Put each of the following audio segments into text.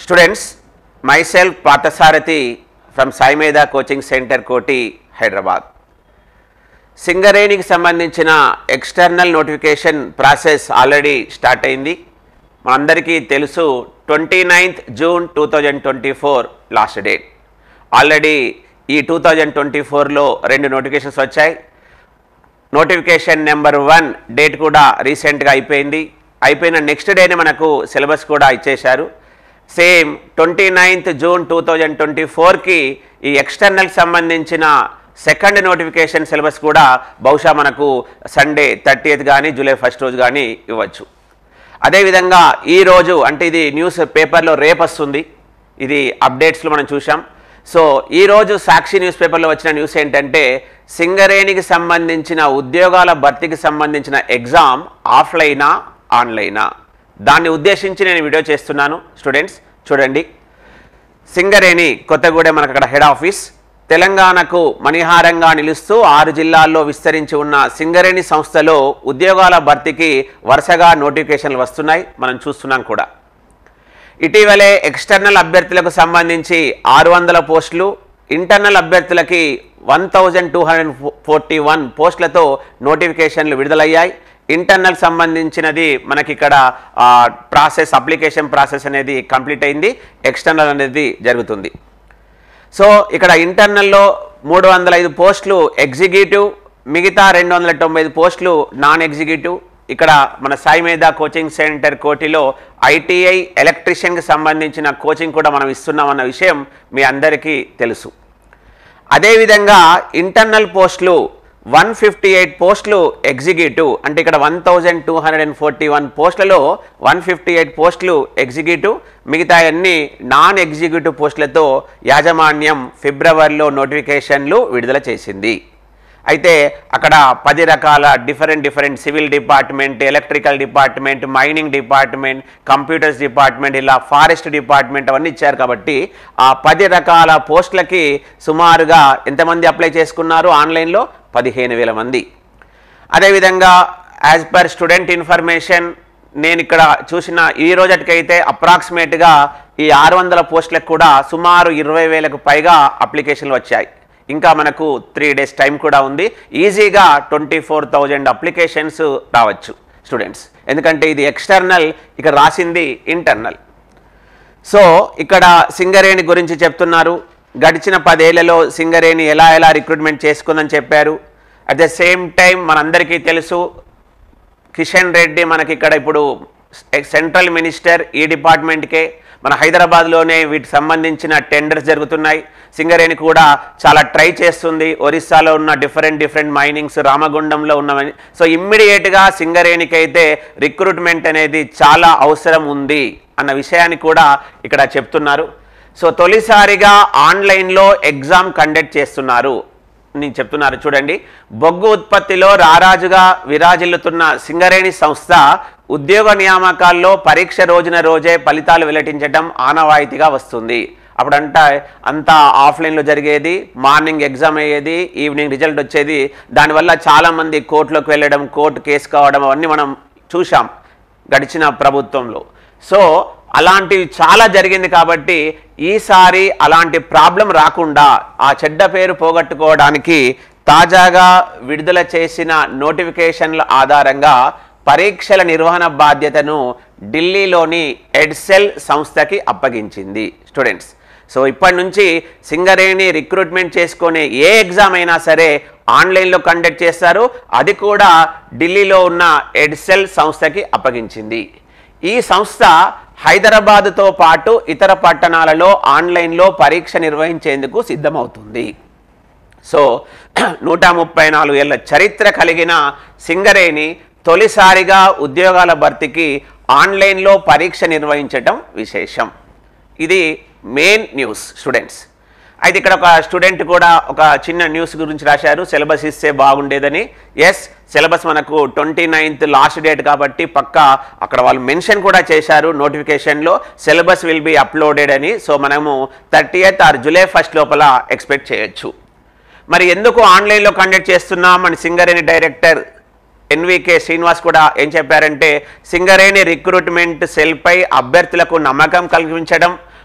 students myself Parthasarathi from Saimedha coaching centre Koti Hyderabad సింగరేణికి సంబంధించిన external notification process already start అయింది మనందరికీ తెలుసు twenty ninth June two thousand twenty four last date already ఈ two thousand twenty ఫోర్లో రెండు నోటిఫికేషన్స్ వచ్చాయి నోటిఫికేషన్ నెంబర్ వన్ డేట్ కూడా రీసెంట్గా అయిపోయింది అయిపోయిన నెక్స్ట్ డేనే మనకు సిలబస్ కూడా ఇచ్చేశారు same twenty ninth June two thousand twenty ఫోర్కి ఈ ఎక్స్టర్నల్కి సంబంధించిన సెకండ్ నోటిఫికేషన్ సిలబస్ కూడా బహుశా మనకు సండే థర్టీయత్ కానీ జూలై ఫస్ట్ రోజు కానీ ఇవ్వచ్చు అదేవిధంగా ఈ రోజు అంటే ఇది న్యూస్ పేపర్లో రేపు వస్తుంది ఇది అప్డేట్స్లో మనం చూసాం సో ఈరోజు సాక్షి న్యూస్ పేపర్లో వచ్చిన న్యూస్ ఏంటంటే సింగరేణికి సంబంధించిన ఉద్యోగాల భర్తీకి సంబంధించిన ఎగ్జామ్ ఆఫ్లైనా ఆన్లైనా దాన్ని ఉద్దేశించి నేను వీడియో చేస్తున్నాను స్టూడెంట్స్ చూడండి సింగరేణి కొత్తగూడెం మనకు అక్కడ హెడ్ ఆఫీస్ తెలంగాణకు మణిహారంగా నిలుస్తూ ఆరు జిల్లాల్లో విస్తరించి ఉన్న సింగరేణి సంస్థలో ఉద్యోగాల భర్తీకి వరుసగా నోటిఫికేషన్లు వస్తున్నాయి మనం చూస్తున్నాం కూడా ఇటీవలే ఎక్స్టర్నల్ అభ్యర్థులకు సంబంధించి ఆరు వందల పోస్టులు ఇంటర్నల్ అభ్యర్థులకి one thousand two hundred forty one పోస్టులతో నోటిఫికేషన్లు విడుదలయ్యాయి ఇంటర్నల్ సంబంధించినది మనకి ఇక్కడ ప్రాసెస్ అప్లికేషన్ ప్రాసెస్ అనేది కంప్లీట్ అయింది ఎక్స్టర్నల్ అనేది జరుగుతుంది సో ఇక్కడ ఇంటర్నల్లో మూడు వందల ఐదు పోస్టులు ఎగ్జిక్యూటివ్ మిగతా రెండు వందల తొంభై ఐదు పోస్టులు నాన్ ఎగ్జిక్యూటివ్ ఇక్కడ మన సాయిమేధా కోచింగ్ సెంటర్ కోటిలో ఐటీఐ ఎలక్ట్రీషియన్కి సంబంధించిన కోచింగ్ కూడా మనం ఇస్తున్నామన్న విషయం మీ అందరికీ తెలుసు అదేవిధంగా ఇంటర్నల్ పోస్టులు వన్ ఫిఫ్టీ ఎయిట్ పోస్టులు ఎగ్జిక్యూటివ్ అంటే ఇక్కడ one thousand two hundred and forty one పోస్టులలో వన్ ఫిఫ్టీ ఎయిట్ పోస్టులు ఎగ్జిక్యూటివ్ మిగతా అన్ని నాన్ ఎగ్జిక్యూటివ్ పోస్టులతో యాజమాన్యం ఫిబ్రవరిలో నోటిఫికేషన్లు విడుదల చేసింది అయితే అక్కడ పది రకాల different different civil department electrical department mining department computers department ఇలా ఫారెస్ట్ డిపార్ట్మెంట్ అవన్నీ ఇచ్చారు కాబట్టి ఆ పది రకాల పోస్టులకి సుమారుగా ఎంతమంది అప్లై చేసుకున్నారు ఆన్లైన్లో పదిహేను వేల మంది అదేవిధంగా యాజ్ పర్ స్టూడెంట్ ఇన్ఫర్మేషన్ నేను ఇక్కడ చూసిన ఈ రోజటికైతే అప్రాక్సిమేట్గా ఈ ఆరు వందల పోస్టులకు కూడా సుమారు ఇరవై వేలకు పైగా అప్లికేషన్లు వచ్చాయి ఇంకా మనకు త్రీ డేస్ టైం కూడా ఉంది ఈజీగా ట్వంటీ ఫోర్ థౌజండ్ అప్లికేషన్స్ రావచ్చు స్టూడెంట్స్ ఎందుకంటే ఇది ఎక్స్టర్నల్ ఇక్కడ రాసింది ఇంటర్నల్ సో ఇక్కడ సింగరేణి గురించి చెప్తున్నారు గడిచిన పదేళ్లలో సింగరేణి ఎలా ఎలా రిక్రూట్మెంట్ చేసుకుందని చెప్పారు అట్ ద సేమ్ టైం మనందరికీ తెలుసు కిషన్ రెడ్డి మనకి ఇక్కడ ఇప్పుడు సెంట్రల్ మినిస్టర్ ఈ డిపార్ట్మెంట్కే మన హైదరాబాద్లోనే వీటికి సంబంధించిన టెండర్స్ జరుగుతున్నాయి సింగరేణి కూడా చాలా ట్రై చేస్తుంది ఒరిస్సాలో ఉన్న డిఫరెంట్ డిఫరెంట్ మైనింగ్స్ రామగుండంలో ఉన్నవని సో ఇమ్మీడియట్గా సింగరేణికి అయితే రిక్రూట్మెంట్ అనేది చాలా అవసరం ఉంది అన్న విషయాన్ని కూడా ఇక్కడ చెప్తున్నారు సో తొలిసారిగా ఆన్లైన్లో ఎగ్జామ్ కండక్ట్ చేస్తున్నారు నేను చెప్తున్నారు చూడండి బొగ్గు ఉత్పత్తిలో రారాజుగా విరాజిల్లుతున్న సింగరేణి సంస్థ ఉద్యోగ నియామకాల్లో పరీక్ష రోజున రోజే ఫలితాలు వెల్లడించడం ఆనవాయితీగా వస్తుంది అప్పుడంట అంతా ఆఫ్లైన్లో జరిగేది మార్నింగ్ ఎగ్జామ్ అయ్యేది ఈవినింగ్ రిజల్ట్ వచ్చేది దానివల్ల చాలామంది కోర్టులోకి వెళ్ళడం కోర్టు కేసు కావడం అవన్నీ మనం చూసాం గడిచిన ప్రభుత్వంలో సో అలాంటివి చాలా జరిగింది కాబట్టి ఈసారి అలాంటి ప్రాబ్లం రాకుండా ఆ చెడ్డ పేరు పోగొట్టుకోవడానికి తాజాగా విడుదల చేసిన నోటిఫికేషన్ల ఆధారంగా పరీక్షల నిర్వహణ బాధ్యతను ఢిల్లీలోని ఎడ్సెల్ సంస్థకి అప్పగించింది స్టూడెంట్స్ సో ఇప్పటి నుంచి సింగరేణి రిక్రూట్మెంట్ చేసుకునే ఏ ఎగ్జామ్ అయినా సరే ఆన్లైన్లో కండక్ట్ చేస్తారు అది కూడా ఢిల్లీలో ఉన్న ఎడ్సెల్ సంస్థకి అప్పగించింది ఈ సంస్థ హైదరాబాదుతో పాటు ఇతర పట్టణాలలో ఆన్లైన్లో పరీక్ష నిర్వహించేందుకు సిద్ధమవుతుంది సో నూట ముప్పై నాలుగు ఏళ్ళ చరిత్ర కలిగిన సింగరేణి తొలిసారిగా ఉద్యోగాల భర్తీకి ఆన్లైన్లో పరీక్ష నిర్వహించడం విశేషం ఇది మెయిన్ న్యూస్ స్టూడెంట్స్ అయితే ఇక్కడ ఒక స్టూడెంట్ కూడా ఒక చిన్న న్యూస్ గురించి రాశారు సిలబస్ ఇస్తే బాగుండేదని ఎస్ సిలబస్ మనకు ట్వంటీ నైన్త్ లాస్ట్ డేట్ కాబట్టి పక్క అక్కడ వాళ్ళు మెన్షన్ కూడా చేశారు నోటిఫికేషన్లో సిలబస్ విల్ బి అప్లోడెడ్ అని సో మనము thirtieth or July first లోపల ఎక్స్పెక్ట్ చేయొచ్చు మరి ఎందుకు ఆన్లైన్లో కండక్ట్ చేస్తున్నాం అని సింగరేణి డైరెక్టర్ ఎన్వికే శ్రీనివాస్ కూడా ఏం చెప్పారంటే సింగరేణి రిక్రూట్మెంట్ సెల్పై అభ్యర్థులకు నమ్మకం కలిగించడం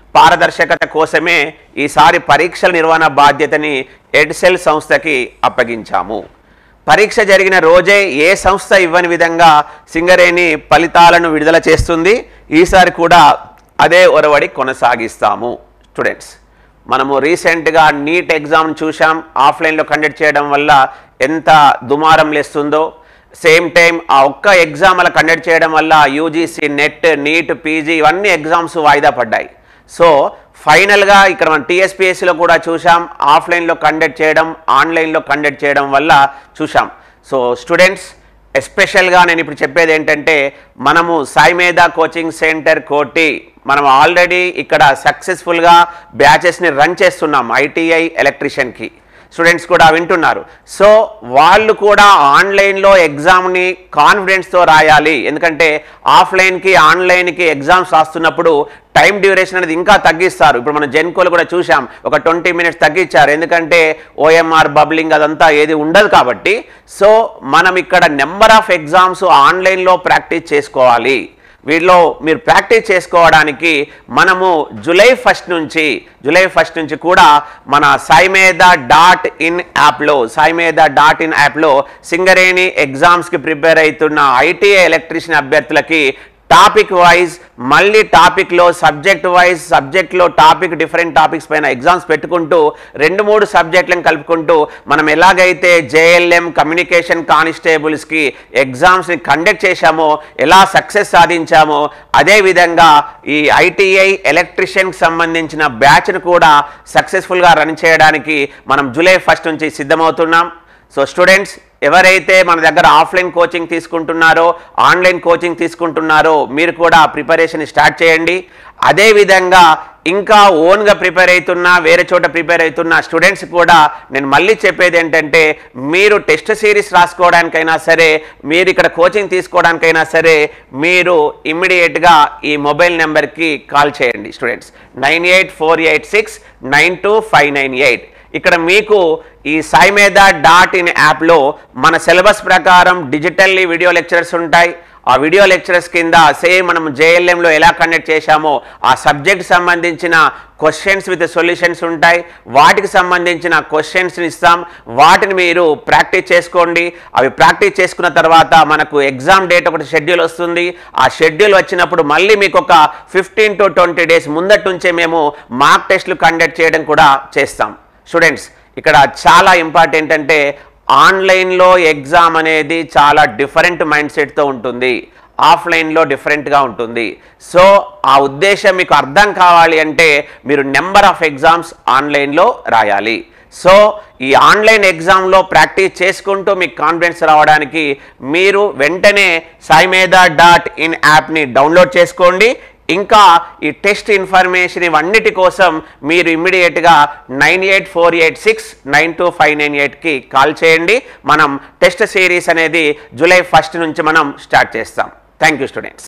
పారదర్శకత కోసమే ఈసారి పరీక్షల నిర్వహణ బాధ్యతని ఎడ్సెల్ సంస్థకి అప్పగించాము పరీక్ష జరిగిన రోజే ఏ సంస్థ ఇవ్వని విధంగా సింగరేణి ఫలితాలను విడుదల చేస్తుంది ఈసారి కూడా అదే ఒరవడి కొనసాగిస్తాము స్టూడెంట్స్ మనము రీసెంట్గా నీట్ ఎగ్జామ్ చూసాం ఆఫ్లైన్లో కండక్ట్ చేయడం వల్ల ఎంత దుమారం లేస్తుందో సేమ్ టైం ఆ ఒక్క ఎగ్జామ్ అలా కండక్ట్ చేయడం వల్ల యూజీసీ నెట్ నీట్ పీజీ ఇవన్నీ ఎగ్జామ్స్ వాయిదా పడ్డాయి సో ఫైనల్గా ఇక్కడ మనం టీఎస్పీఎస్సీలో కూడా చూసాం ఆఫ్లైన్లో కండక్ట్ చేయడం ఆన్లైన్లో కండక్ట్ చేయడం వల్ల చూసాం సో స్టూడెంట్స్ ఎస్పెషల్గా నేను ఇప్పుడు చెప్పేది ఏంటంటే మనము సాయిమేధా కోచింగ్ సెంటర్ కోటి మనం ఆల్రెడీ ఇక్కడ సక్సెస్ఫుల్గా బ్యాచెస్ని రన్ చేస్తున్నాం ఐటీఐ ఎలక్ట్రీషియన్కి స్టూడెంట్స్ కూడా వింటున్నారు సో వాళ్ళు కూడా ఆన్లైన్లో ఎగ్జామ్ని కాన్ఫిడెన్స్తో రాయాలి ఎందుకంటే ఆఫ్లైన్కి ఆన్లైన్కి ఎగ్జామ్స్ రాస్తున్నప్పుడు టైం డ్యూరేషన్ అనేది ఇంకా తగ్గిస్తారు ఇప్పుడు మనం జెన్కోలు కూడా చూసాం ఒక ట్వంటీ మినిట్స్ తగ్గించారు ఎందుకంటే ఓఎంఆర్ బబ్లింగ్ అదంతా ఏది ఉండదు కాబట్టి సో మనం ఇక్కడ నెంబర్ ఆఫ్ ఎగ్జామ్స్ ఆన్లైన్లో ప్రాక్టీస్ చేసుకోవాలి వీటిలో మీరు ప్రాక్టీస్ చేసుకోవడానికి మనము జూలై ఫస్ట్ నుంచి జూలై ఫస్ట్ నుంచి కూడా మన సాయిమేధ డాట్ ఇన్ యాప్లో సాయిమేధ డాట్ ఇన్ యాప్లో సింగరేణి ఎగ్జామ్స్కి ప్రిపేర్ అవుతున్న ఐటీఐ ఎలక్ట్రీషియన్ అభ్యర్థులకి టాపిక్ వైజ్ మళ్ళీ టాపిక్లో సబ్జెక్ట్ వైజ్ సబ్జెక్ట్లో టాపిక్ డిఫరెంట్ టాపిక్స్ పైన ఎగ్జామ్స్ పెట్టుకుంటూ రెండు మూడు సబ్జెక్టులను కలుపుకుంటూ మనం ఎలాగైతే జేఎల్ఎం కమ్యూనికేషన్ కానిస్టేబుల్స్కి ఎగ్జామ్స్ని కండక్ట్ చేశామో ఎలా సక్సెస్ సాధించామో అదేవిధంగా ఈ ఐటీఐ ఎలక్ట్రిషియన్కి సంబంధించిన బ్యాచ్ను కూడా సక్సెస్ఫుల్గా రన్ చేయడానికి మనం జూలై ఫస్ట్ నుంచి సిద్ధమవుతున్నాం సో స్టూడెంట్స్ ఎవరైతే మన దగ్గర ఆఫ్లైన్ కోచింగ్ తీసుకుంటున్నారో ఆన్లైన్ కోచింగ్ తీసుకుంటున్నారో మీరు కూడా ప్రిపరేషన్ స్టార్ట్ చేయండి అదేవిధంగా ఇంకా ఓన్గా ప్రిపేర్ అవుతున్నా వేరే చోట ప్రిపేర్ అవుతున్న స్టూడెంట్స్ కూడా నేను మళ్ళీ చెప్పేది ఏంటంటే మీరు టెస్ట్ సిరీస్ రాసుకోవడానికైనా సరే మీరు ఇక్కడ కోచింగ్ తీసుకోవడానికైనా సరే మీరు ఇమ్మీడియట్గా ఈ మొబైల్ నెంబర్కి కాల్ చేయండి students nine eight four eight six nine two five nine eight ఇక్కడ మీకు ఈ సాయిమేధ డాట్ ఇన్ యాప్లో మన సిలబస్ ప్రకారం డిజిటల్లీ వీడియో లెక్చరర్స్ ఉంటాయి ఆ వీడియో లెక్చరర్స్ కింద సేమ్ మనం జేఎల్ఎంలో ఎలా కండక్ట్ చేశామో ఆ సబ్జెక్ట్ సంబంధించిన క్వశ్చన్స్ విత్ సొల్యూషన్స్ ఉంటాయి వాటికి సంబంధించిన క్వశ్చన్స్ని ఇస్తాం వాటిని మీరు ప్రాక్టీస్ చేసుకోండి అవి ప్రాక్టీస్ చేసుకున్న తర్వాత మనకు ఎగ్జామ్ డేట్ ఒకటి షెడ్యూల్ వస్తుంది ఆ షెడ్యూల్ వచ్చినప్పుడు మళ్ళీ మీకు ఒక ఫిఫ్టీన్ టు ట్వంటీ డేస్ ముందటి నుంచే మేము మార్క్ టెస్ట్లు కండక్ట్ చేయడం కూడా చేస్తాం స్టూడెంట్స్ ఇక్కడ చాలా ఇంపార్టెంట్ అంటే ఆన్లైన్లో ఎగ్జామ్ అనేది చాలా డిఫరెంట్ మైండ్ సెట్తో ఉంటుంది ఆఫ్లైన్లో డిఫరెంట్గా ఉంటుంది సో ఆ ఉద్దేశం మీకు అర్థం కావాలి అంటే మీరు నెంబర్ ఆఫ్ ఎగ్జామ్స్ ఆన్లైన్లో రాయాలి సో ఈ ఆన్లైన్ ఎగ్జామ్లో ప్రాక్టీస్ చేసుకుంటూ మీకు కాన్ఫిడెన్స్ రావడానికి మీరు వెంటనే సాయిమేధా డాట్ ఇన్ యాప్ని డౌన్లోడ్ చేసుకోండి ఇంకా ఈ టెస్ట్ ఇన్ఫర్మేషన్ ఇవన్నిటి కోసం మీరు ఇమ్మీడియట్గా nine eight four eight six nine two five nine ఎయిట్కి కాల్ చేయండి మనం టెస్ట్ సిరీస్ అనేది జూలై ఫస్ట్ నుంచి మనం స్టార్ట్ చేస్తాం థ్యాంక్ యూ స్టూడెంట్స్